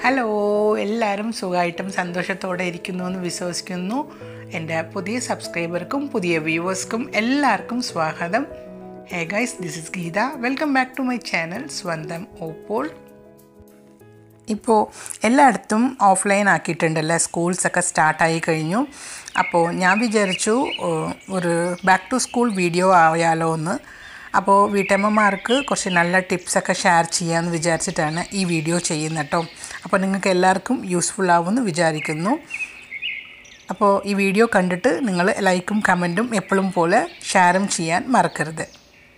hello എല്ലാവരും സുഖമായിട്ടും സന്തോഷത്തോടെ ഇരിക്കുന്നു എന്ന് വിശ്വസിക്കുന്നു എൻ്റെ പുതിയ സബ്സ്ക്രൈബർക്കും പുതിയ വ്യൂവേഴ്സ്ക്കും എല്ലാവർക്കും സ്വാഗതം hey guys this is Geetha welcome back to my channel സ്വന്തം ഓപ്പോൾ ഇപ്പോൾ എല്ലായിടത്തും ഓഫ്ലൈൻ ആക്കിയിട്ടുണ്ടല്ലേ സ്കൂൾസൊക്കെ സ്റ്റാർട്ടായി കഴിഞ്ഞു അപ്പോൾ ഞാൻ വിചാരിച്ചു ഏഹ്, ഒരു ബാക്ക് ടു സ്കൂൾ വീഡിയോ ആയാലോ എന്ന് അപ്പോൾ വീട്ടമ്മമാർക്ക് കുറച്ച് നല്ല ടിപ്സൊക്കെ ഷെയർ ചെയ്യാമെന്ന് വിചാരിച്ചിട്ടാണ് ഈ വീഡിയോ ചെയ്യുന്നത് കേട്ടോ അപ്പോൾ നിങ്ങൾക്ക് എല്ലാവർക്കും യൂസ്ഫുൾ ആവുമെന്ന് വിചാരിക്കുന്നു അപ്പോൾ ഈ വീഡിയോ കണ്ടിട്ട് നിങ്ങൾ ലൈക്കും കമൻറ്റും എപ്പോഴും പോലെ ഷെയറും ചെയ്യാൻ മറക്കരുത്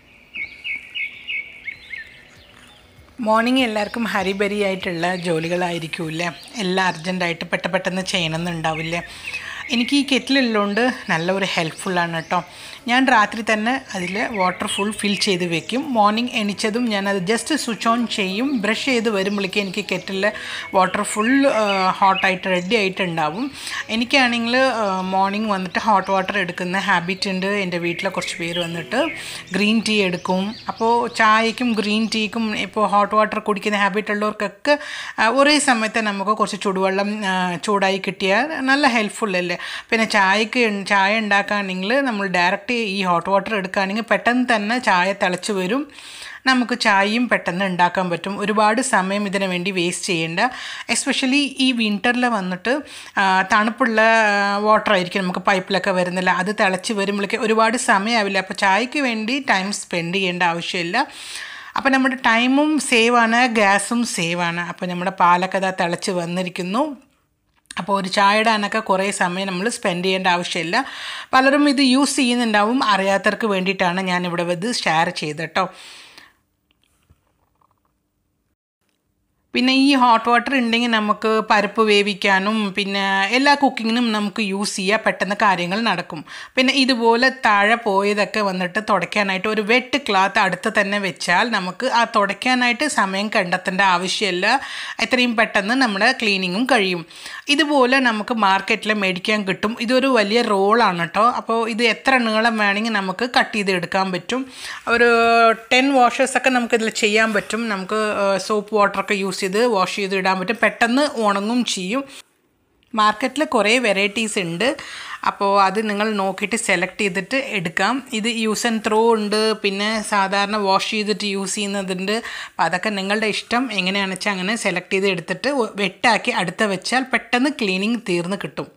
മോർണിംഗ് എല്ലാവർക്കും ഹരിബരി ആയിട്ടുള്ള ജോലികളായിരിക്കൂല്ലേ എല്ലാം അർജൻറ്റായിട്ട് പെട്ട പെട്ടെന്ന് ചെയ്യണമെന്നുണ്ടാവില്ലേ എനിക്ക് ഈ കെറ്റിലുള്ളതുകൊണ്ട് നല്ല ഒരു ഹെൽപ്ഫുള്ളാണ് കേട്ടോ ഞാൻ രാത്രി തന്നെ അതിൽ വാട്ടർ ഫുൾ ഫിൽ ചെയ്ത് വെക്കും മോർണിംഗ് എണിച്ചതും ഞാനത് ജസ്റ്റ് സ്വിച്ച് ഓൺ ചെയ്യും ബ്രഷ് ചെയ്ത് വരുമ്പോഴേക്കും എനിക്ക് കെറ്റിൽ വാട്ടർ ഫുൾ ഹോട്ടായിട്ട് റെഡി ആയിട്ടുണ്ടാവും എനിക്കാണെങ്കിൽ മോർണിംഗ് വന്നിട്ട് ഹോട്ട് വാട്ടർ എടുക്കുന്ന ഹാബിറ്റ് ഉണ്ട് എൻ്റെ വീട്ടിലെ കുറച്ച് പേര് വന്നിട്ട് ഗ്രീൻ ടീ എടുക്കും അപ്പോൾ ചായക്കും ഗ്രീൻ ടീക്കും ഇപ്പോൾ ഹോട്ട് വാട്ടർ കുടിക്കുന്ന ഹാബിറ്റ് ഉള്ളവർക്കൊക്കെ ആ, ഒരേ സമയത്ത് നമുക്ക് കുറച്ച് ചൂടുവെള്ളം ആ, ചൂടായി കിട്ടിയാൽ നല്ല ഹെൽപ്ഫുൾ അല്ലേ പിന്നെ ചായക്ക് ഉൺ- ചായ ഉണ്ടാക്കുകയാണെങ്കിൽ നമ്മൾ ഡയറക്റ്റ് ഈ ഹോട്ട് വാട്ടർ എടുക്കുകയാണെങ്കിൽ പെട്ടെന്ന് തന്നെ ചായ തിളച്ച് വരും നമുക്ക് ചായയും പെട്ടെന്ന് ഉണ്ടാക്കാൻ പറ്റും ഒരുപാട് സമയം ഇതിനു വേണ്ടി വേസ്റ്റ് ചെയ്യേണ്ട എസ്പെഷ്യലി ഈ വിൻ്ററിൽ വന്നിട്ട് ആ, തണുപ്പുള്ള വാട്ടർ ആയിരിക്കും നമുക്ക് പൈപ്പിലൊക്കെ വരുന്നില്ല അത് തിളച്ച് വരുമ്പോഴേക്ക് ഒരുപാട് സമയമാവില്ല അപ്പോൾ ചായക്ക് വേണ്ടി ടൈം സ്പെൻഡ് ചെയ്യേണ്ട ആവശ്യമില്ല അപ്പോൾ നമ്മുടെ ടൈമും സേവാണ് ഗ്യാസും സേവാണ് അപ്പോൾ നമ്മുടെ പാലൊക്കെ ദാ തിളച്ച് വന്നിരിക്കുന്നു അപ്പോൾ ഒരു ചായ ഇടാനൊക്കെ കുറേ സമയം നമ്മൾ സ്പെൻഡ് ചെയ്യേണ്ട ആവശ്യമില്ല പലരും ഇത് യൂസ് ചെയ്യുന്നുണ്ടാവും അറിയാത്തവർക്ക് വേണ്ടിയിട്ടാണ് ഞാനിവിടെ ഇത് ഷെയർ ചെയ്തത് കേട്ടോ പിന്നെ ഈ ഹോട്ട് വാട്ടർ ഉണ്ടെങ്കിൽ നമുക്ക് പരിപ്പ് വേവിക്കാനും പിന്നെ എല്ലാ കുക്കിങ്ങിനും നമുക്ക് യൂസ് ചെയ്യാം പെട്ടെന്ന് കാര്യങ്ങൾ നടക്കും പിന്നെ ഇതുപോലെ താഴെ പോയതൊക്കെ വന്നിട്ട് തുടയ്ക്കാനായിട്ട് ഒരു വെട്ട് ക്ലാത്ത് അടുത്ത് തന്നെ വെച്ചാൽ നമുക്ക് ആ തുടയ്ക്കാനായിട്ട് സമയം കണ്ടെത്തേണ്ട ആവശ്യമില്ല എത്രയും പെട്ടെന്ന് നമ്മുടെ ക്ലീനിങ്ങും കഴിയും ഇതുപോലെ നമുക്ക് മാർക്കറ്റിൽ മേടിക്കാൻ കിട്ടും ഇതൊരു വലിയ റോളാണ് കേട്ടോ അപ്പോൾ ഇത് എത്ര നീളം വേണമെങ്കിൽ നമുക്ക് കട്ട് ചെയ്ത് എടുക്കാൻ പറ്റും ഒരു ടെൻ വാഷേഴ്സൊക്കെ നമുക്കിതിൽ ചെയ്യാൻ പറ്റും നമുക്ക് സോപ്പ് വാട്ടറൊക്കെ യൂസ് ചെയ്ത് വാഷ് ചെയ്ത് ഇടാൻ പറ്റും പെട്ടെന്ന് ഉണങ്ങും ചെയ്യും മാർക്കറ്റിൽ കുറേ വെറൈറ്റീസ് ഉണ്ട് അപ്പോൾ അത് നിങ്ങൾ നോക്കിയിട്ട് സെലക്ട് ചെയ്തിട്ട് എടുക്കാം ഇത് യൂസ് ആൻഡ് ത്രോ ഉണ്ട് പിന്നെ സാധാരണ വാഷ് ചെയ്തിട്ട് യൂസ് ചെയ്യുന്നതുണ്ട് അപ്പോൾ അതൊക്കെ നിങ്ങളുടെ ഇഷ്ടം എങ്ങനെയാണെന്ന് വെച്ചാൽ അങ്ങനെ സെലക്ട് ചെയ്ത് എടുത്തിട്ട് ഒ- വെട്ടാക്കി അടുത്ത വെച്ചാൽ പെട്ടെന്ന് ക്ലീനിങ് തീർന്ന് കിട്ടും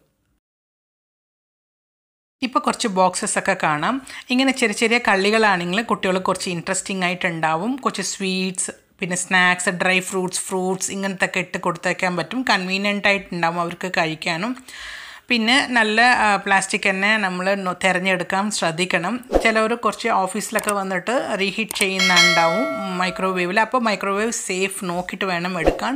ഇപ്പോൾ കുറച്ച് ബോക്സസ് ഒക്കെ കാണാം ഇങ്ങനെ ചെറിയ ചെറിയ കള്ളികളാണെങ്കിൽ കുട്ടികൾ കുറച്ച് ഇൻട്രസ്റ്റിംഗ് ആയിട്ടുണ്ടാവും കുറച്ച് സ്വീറ്റ്സ് പിന്നെ സ്നാക്സ് ഡ്രൈ ഫ്രൂട്ട്സ് ഫ്രൂട്ട്സ് ഇങ്ങനത്തെ ഒക്കെ ഇട്ട് കൊടുത്തേക്കാൻ പറ്റും കൺവീനിയൻ്റ് ആയിട്ടുണ്ടാവും അവർക്ക് കഴിക്കാനും പിന്നെ നല്ല പ്ലാസ്റ്റിക് തന്നെ നമ്മൾ നോ- തിരഞ്ഞെടുക്കാൻ ശ്രദ്ധിക്കണം ചിലവർ കുറച്ച് ഓഫീസിലൊക്കെ വന്നിട്ട് റീഹീറ്റ് ചെയ്യുന്നുണ്ടാവും മൈക്രോവേവിൽ അപ്പോൾ മൈക്രോവേവ് സേഫ് നോക്കിയിട്ട് വേണം എടുക്കാൻ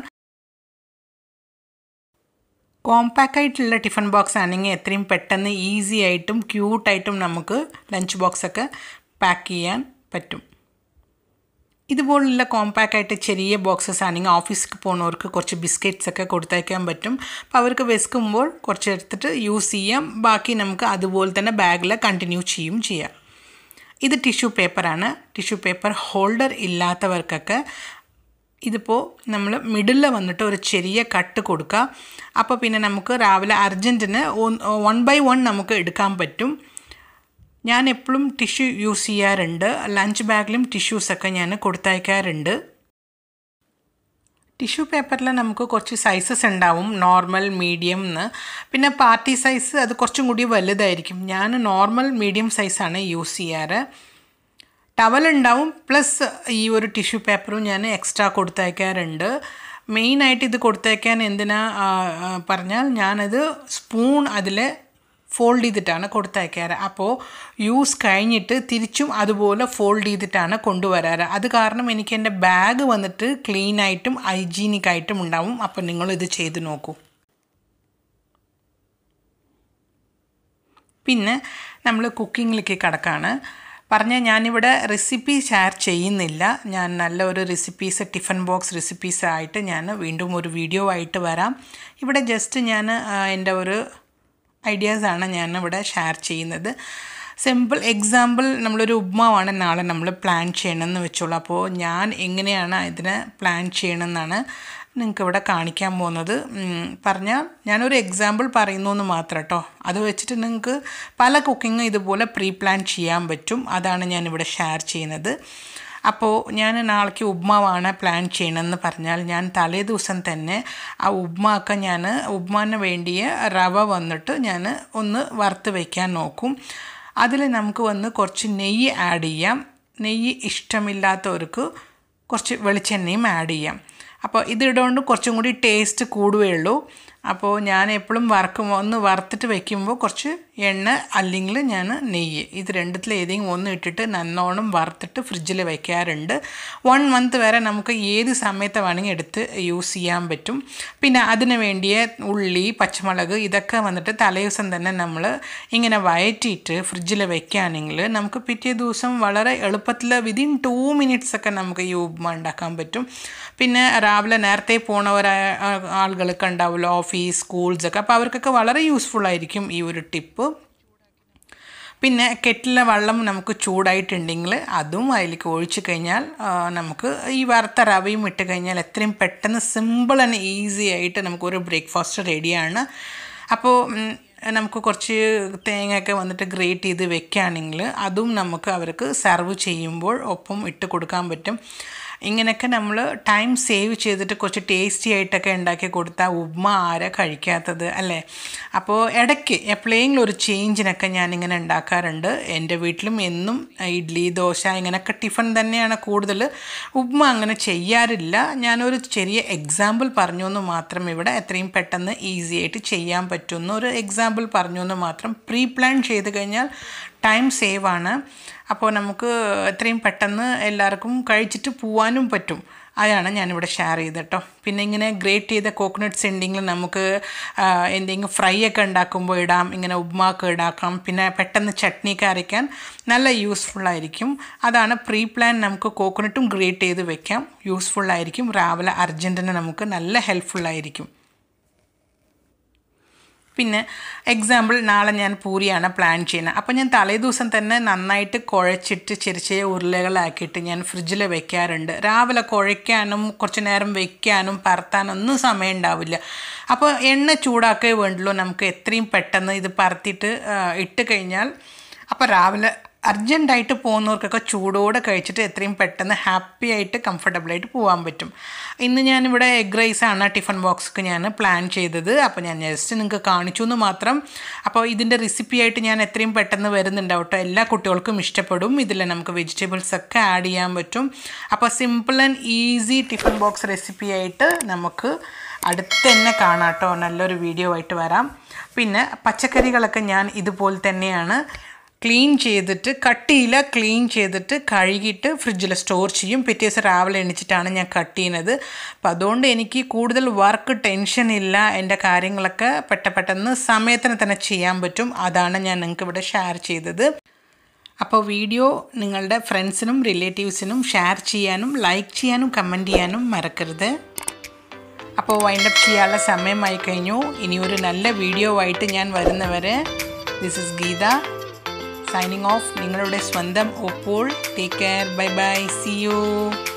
കോമ്പാക്റ്റ് ആയിട്ടുള്ള ടിഫിൻ ബോക്സ് ആണെങ്കിൽ എത്രയും പെട്ടെന്ന് ഈസി ആയിട്ടും ക്യൂട്ടായിട്ടും നമുക്ക് ലഞ്ച് ബോക്സൊക്കെ പാക്ക് ചെയ്യാൻ പറ്റും ഇതുപോലുള്ള കോമ്പാക്റ്റ് ആയിട്ട് ചെറിയ ബോക്സസ് ആണെങ്കിൽ ഓഫീസിൽ പോകുന്നവർക്ക് കുറച്ച് ബിസ്ക്കറ്റ്സ് ഒക്കെ കൊടുത്തയക്കാൻ പറ്റും അപ്പോൾ അവർക്ക് വെസ്കുമ്പോൾ കുറച്ച് എടുത്തിട്ട് യൂസ് ചെയ്യാം ബാക്കി നമുക്ക് അതുപോലെ തന്നെ ബാഗിൽ കണ്ടിന്യൂ ചെയ്യും ചെയ്യാം ഇത് ടിഷ്യൂ പേപ്പറാണ് ടിഷ്യൂ പേപ്പർ ഹോൾഡർ ഇല്ലാത്തവർക്കൊക്കെ ഇതിപ്പോൾ നമ്മൾ മിഡിലിൽ വന്നിട്ട് ഒരു ചെറിയ കട്ട് കൊടുക്കുക അപ്പോൾ പിന്നെ നമുക്ക് രാവിലെ അർജൻറ്റിന് വൺ ബൈ വൺ നമുക്ക് എടുക്കാൻ പറ്റും ഞാൻ എപ്പോഴും ടിഷ്യൂ യൂസ് ചെയ്യാറുണ്ട് ലഞ്ച് ബാഗിലും ടിഷ്യൂസൊക്കെ ഞാൻ കൊടുത്തയക്കാറുണ്ട് ടിഷ്യൂ പേപ്പറിൽ നമുക്ക് കുറച്ച് സൈസസ് ഉണ്ടാവും നോർമൽ മീഡിയം എന്ന് പിന്നെ പാർട്ടി സൈസ് അത് കുറച്ചും കൂടി വലുതായിരിക്കും ഞാൻ നോർമൽ മീഡിയം സൈസാണ് യൂസ് ചെയ്യാറ് ടവൽ ഉണ്ടാവും പ്ലസ് ഈ ഒരു ടിഷ്യൂ പേപ്പറും ഞാൻ എക്സ്ട്രാ കൊടുത്തയക്കാറുണ്ട് മെയിനായിട്ട് ഇത് കൊടുത്തയക്കാൻ എന്തിനാ ആ, ആ, പറഞ്ഞാൽ ഞാനത് സ്പൂൺ അതിൽ ഫോൾഡ് ചെയ്തിട്ടാണ് കൊടുത്തയക്കാറ് അപ്പോൾ യൂസ് കഴിഞ്ഞിട്ട് തിരിച്ചും അതുപോലെ ഫോൾഡ് ചെയ്തിട്ടാണ് കൊണ്ടുവരാറ് അത് കാരണം എനിക്ക് എൻ്റെ ബാഗ് വന്നിട്ട് ക്ലീൻ ആയിട്ടും ഹൈജീനിക് ആയിട്ടും ഉണ്ടാവും അപ്പോൾ നിങ്ങളിത് ചെയ്ത് നോക്കൂ പിന്നെ നമ്മൾ കുക്കിങ്ങിലേക്ക് കിടക്കാണ് പറഞ്ഞാൽ ഞാനിവിടെ റെസിപ്പി ഷെയർ ചെയ്യുന്നില്ല ഞാൻ നല്ല ഒരു റെസിപ്പീസ് ടിഫിൻ ബോക്സ് റെസിപ്പീസ് ആയിട്ട് ഞാൻ വീണ്ടും ഒരു വീഡിയോ ആയിട്ട് വരാം ഇവിടെ ജസ്റ്റ് ഞാൻ ആ, എൻ്റെ ഒരു ഐഡിയാസാണ് ഞാൻ ഇവിടെ ഷെയർ ചെയ്യുന്നത് സിമ്പിൾ എക്സാമ്പിൾ നമ്മളൊരു ഉപ്മാവാണ് നാളെ നമ്മൾ പ്ലാൻ ചെയ്യണമെന്ന് വെച്ചോളൂ അപ്പോൾ ഞാൻ എങ്ങനെയാണ് ഇതിനെ പ്ലാൻ ചെയ്യണമെന്നാണ് നിങ്ങൾക്ക് ഇവിടെ കാണിക്കാൻ പോകുന്നത് ഉം, പറഞ്ഞാൽ ഞാനൊരു എക്സാമ്പിൾ പറയുന്നു എന്ന് മാത്രം കേട്ടോ അത് വെച്ചിട്ട് നിങ്ങൾക്ക് പല കുക്കിങ്ങും ഇതുപോലെ പ്രീ പ്ലാൻ ചെയ്യാൻ പറ്റും അതാണ് ഞാനിവിടെ ഷെയർ ചെയ്യുന്നത് അപ്പോൾ ഞാൻ നാളേക്ക് ഉപ്മാവാണ് പ്ലാൻ ചെയ്യണമെന്ന് പറഞ്ഞാൽ ഞാൻ തലേ ദിവസം തന്നെ ആ ഉപ്മാക്ക ഞാൻ ഉപ്മാന് വേണ്ടിയ റവ വന്നിട്ട് ഞാൻ ഒന്ന് വറുത്ത് വയ്ക്കാൻ നോക്കും അതിൽ നമുക്ക് വന്ന് കുറച്ച് നെയ്യ് ആഡ് ചെയ്യാം നെയ്യ് ഇഷ്ടമില്ലാത്തവർക്ക് കുറച്ച് വെളിച്ചെണ്ണയും ആഡ് ചെയ്യാം അപ്പോൾ ഇതിടുകൊണ്ട് കുറച്ചും കൂടി ടേസ്റ്റ് കൂടുകയുള്ളൂ അപ്പോൾ ഞാൻ എപ്പോഴും വറക്കും ഒന്ന് വറുത്തിട്ട് വെക്കുമ്പോൾ കുറച്ച് എണ്ണ അല്ലെങ്കിൽ ഞാൻ നെയ്യ് ഇത് രണ്ടത്തിൽ ഏതെങ്കിലും ഒന്ന് ഇട്ടിട്ട് നന്നോണം വറുത്തിട്ട് ഫ്രിഡ്ജിൽ വെക്കാറുണ്ട് വൺ മന്ത് വരെ നമുക്ക് ഏത് സമയത്ത് വേണമെങ്കിൽ എടുത്ത് യൂസ് ചെയ്യാൻ പറ്റും പിന്നെ അതിന് വേണ്ടിയ ഉള്ളി പച്ചമുളക് ഇതൊക്കെ വന്നിട്ട് തലേദിവസം തന്നെ നമ്മൾ ഇങ്ങനെ വയറ്റിയിട്ട് ഫ്രിഡ്ജിൽ വെക്കുകയാണെങ്കിൽ നമുക്ക് പിറ്റേ ദിവസം വളരെ എളുപ്പത്തിൽ വിതിൻ ടു മിനിറ്റ്സ് ഒക്കെ നമുക്ക് ഈ ഉപ്മ ഉണ്ടാക്കാൻ പറ്റും പിന്നെ രാവിലെ നേരത്തെ പോണവരായ ആളുകളൊക്കെ ഉണ്ടാവുമല്ലോ ഓഫീസ് സ്കൂൾസ് ഒക്കെ അപ്പോൾ അവർക്കൊക്കെ വളരെ യൂസ്ഫുൾ ആയിരിക്കും ഈ ഒരു ടിപ്പ് പിന്നെ കെറ്റിലെ വെള്ളം നമുക്ക് ചൂടായിട്ടുണ്ടെങ്കിൽ അതും അതിലേക്ക് ഒഴിച്ച് കഴിഞ്ഞാൽ ആ, നമുക്ക് ഈ വറുത്ത റവയും ഇട്ട് കഴിഞ്ഞാൽ എത്രയും പെട്ടെന്ന് സിമ്പിൾ ആൻഡ് ഈസി ആയിട്ട് നമുക്കൊരു ബ്രേക്ക്ഫാസ്റ്റ് റെഡിയാണ് അപ്പോൾ ഉം, നമുക്ക് കുറച്ച് തേങ്ങയൊക്കെ വന്നിട്ട് ഗ്രേറ്റ് ചെയ്ത് വെക്കുകയാണെങ്കിൽ അതും നമുക്ക് അവർക്ക് സെർവ് ചെയ്യുമ്പോൾ ഒപ്പം ഇട്ട് കൊടുക്കാൻ പറ്റും ഇങ്ങനെയൊക്കെ നമ്മൾ ടൈം സേവ് ചെയ്തിട്ട് കുറച്ച് ടേസ്റ്റി ആയിട്ടൊക്കെ ഉണ്ടാക്കി കൊടുത്താൽ ഉപ്മ ആരാ കഴിക്കാത്തത് അല്ലേ അപ്പോൾ ഇടയ്ക്ക് എപ്പോഴെങ്കിലും ഒരു ചേഞ്ചിനൊക്കെ ഞാനിങ്ങനെ ഉണ്ടാക്കാറുണ്ട് എൻ്റെ വീട്ടിലും എന്നും ഇഡ്ഡലി ദോശ ഇങ്ങനെയൊക്കെ ടിഫിൻ തന്നെയാണ് കൂടുതൽ ഉപ്മ അങ്ങനെ ചെയ്യാറില്ല ഞാനൊരു ചെറിയ എക്സാമ്പിൾ പറഞ്ഞു എന്ന് മാത്രം ഇവിടെ എത്രയും പെട്ടെന്ന് ഈസി ആയിട്ട് ചെയ്യാൻ പറ്റുന്ന ഒരു എക്സാമ്പിൾ പറഞ്ഞു എന്ന് മാത്രം പ്രീ പ്ലാൻ ചെയ്ത് കഴിഞ്ഞാൽ ടൈം സേവ് ആണ് അപ്പോൾ നമുക്ക് എത്രയും പെട്ടെന്ന് എല്ലാവർക്കും കഴിച്ചിട്ട് പോവാനും പറ്റും അതാണ് ഞാനിവിടെ ഷെയർ ചെയ്തത് കേട്ടോ പിന്നെ ഇങ്ങനെ ഗ്രേറ്റ് ചെയ്ത കോക്കനട്ട്സ് ഉണ്ടെങ്കിൽ നമുക്ക് ആ, എന്തെങ്കിലും ഫ്രൈ ഒക്കെ ഉണ്ടാക്കുമ്പോൾ ഇടാം ഇങ്ങനെ ഉപ്മാക്ക് ഇടാക്കാം പിന്നെ പെട്ടെന്ന് ചട്നിയൊക്കെ അരയ്ക്കാൻ നല്ല യൂസ്ഫുൾ ആയിരിക്കും അതാണ് പ്രീ പ്ലാൻ നമുക്ക് കോക്കനട്ടും ഗ്രേറ്റ് ചെയ്ത് വെക്കാം യൂസ്ഫുൾ ആയിരിക്കും രാവിലെ അർജൻറ്റിന് നമുക്ക് നല്ല ഹെൽപ്ഫുൾ ആയിരിക്കും പിന്നെ എക്സാമ്പിൾ നാളെ ഞാൻ പൂരിയാണ് പ്ലാൻ ചെയ്യുന്നത് അപ്പോൾ ഞാൻ തലേദിവസം തന്നെ നന്നായിട്ട് കുഴച്ചിട്ട് ചെറിയ ചെറിയ ഉരുളകളാക്കിയിട്ട് ഞാൻ ഫ്രിഡ്ജിൽ വെക്കാറുണ്ട് രാവിലെ കുഴയ്ക്കാനും കുറച്ച് നേരം വെക്കാനും പരത്താനും ഒന്നും സമയം ഉണ്ടാവില്ല അപ്പോൾ എണ്ണ ചൂടാക്കേ വേണ്ടുള്ളൂ നമുക്ക് എത്രയും പെട്ടെന്ന് ഇത് പരത്തിയിട്ട് ആ, ഇട്ട് കഴിഞ്ഞാൽ അപ്പോൾ രാവിലെ അർജൻറ്റായിട്ട് പോകുന്നവർക്കൊക്കെ ചൂടോടെ കഴിച്ചിട്ട് എത്രയും പെട്ടെന്ന് ഹാപ്പി ആയിട്ട് കംഫർട്ടബിളായിട്ട് പോകാൻ പറ്റും ഇന്ന് ഞാനിവിടെ എഗ് റൈസാണ് ടിഫിൻ ബോക്സ്ക്ക് ഞാൻ പ്ലാൻ ചെയ്തത് അപ്പോൾ ഞാൻ ജസ്റ്റ് നിങ്ങൾക്ക് കാണിച്ചു എന്ന് മാത്രം അപ്പോൾ ഇതിൻ്റെ റെസിപ്പി ആയിട്ട് ഞാൻ എത്രയും പെട്ടെന്ന് വരുന്നുണ്ടാവും കേട്ടോ എല്ലാ കുട്ടികൾക്കും ഇഷ്ടപ്പെടും ഇതിൽ നമുക്ക് വെജിറ്റബിൾസ് ഒക്കെ ആഡ് ചെയ്യാൻ പറ്റും അപ്പോൾ simple and easy tiffin box recipe ആയിട്ട് നമുക്ക് അടുത്ത് തന്നെ കാണാം കേട്ടോ നല്ലൊരു വീഡിയോ ആയിട്ട് വരാം പിന്നെ പച്ചക്കറികളൊക്കെ ഞാൻ ഇതുപോലെ തന്നെയാണ് ക്ലീൻ ചെയ്തിട്ട് കട്ടിയില ക്ലീൻ ചെയ്തിട്ട് കഴുകിയിട്ട് ഫ്രിഡ്ജിൽ സ്റ്റോർ ചെയ്യും പിറ്റേ ദിവസം രാവിലെ എണീച്ചിട്ടാണ് ഞാൻ കട്ട് ചെയ്യുന്നത് അപ്പോൾ അതുകൊണ്ട് എനിക്ക് കൂടുതൽ വർക്ക് ടെൻഷൻ ഇല്ല എൻ്റെ കാര്യങ്ങളൊക്കെ പെട്ട പെട്ടെന്ന് സമയത്തിന് തന്നെ ചെയ്യാൻ പറ്റും അതാണ് ഞാൻ നിങ്ങൾക്ക് ഇവിടെ ഷെയർ ചെയ്തത് അപ്പോൾ വീഡിയോ നിങ്ങളുടെ ഫ്രണ്ട്സിനും റിലേറ്റീവ്സിനും ഷെയർ ചെയ്യാനും ലൈക്ക് ചെയ്യാനും കമൻറ്റ് ചെയ്യാനും മറക്കരുത് അപ്പോൾ വൈൻഡപ്പ് ചെയ്യാനുള്ള സമയമായി കഴിഞ്ഞു ഇനി ഒരു നല്ല വീഡിയോ ആയിട്ട് ഞാൻ വരുന്നവരെ this is Geetha signing off നിങ്ങളുടെ സ്വന്തം ഒപ്പോൾ take care bye bye see U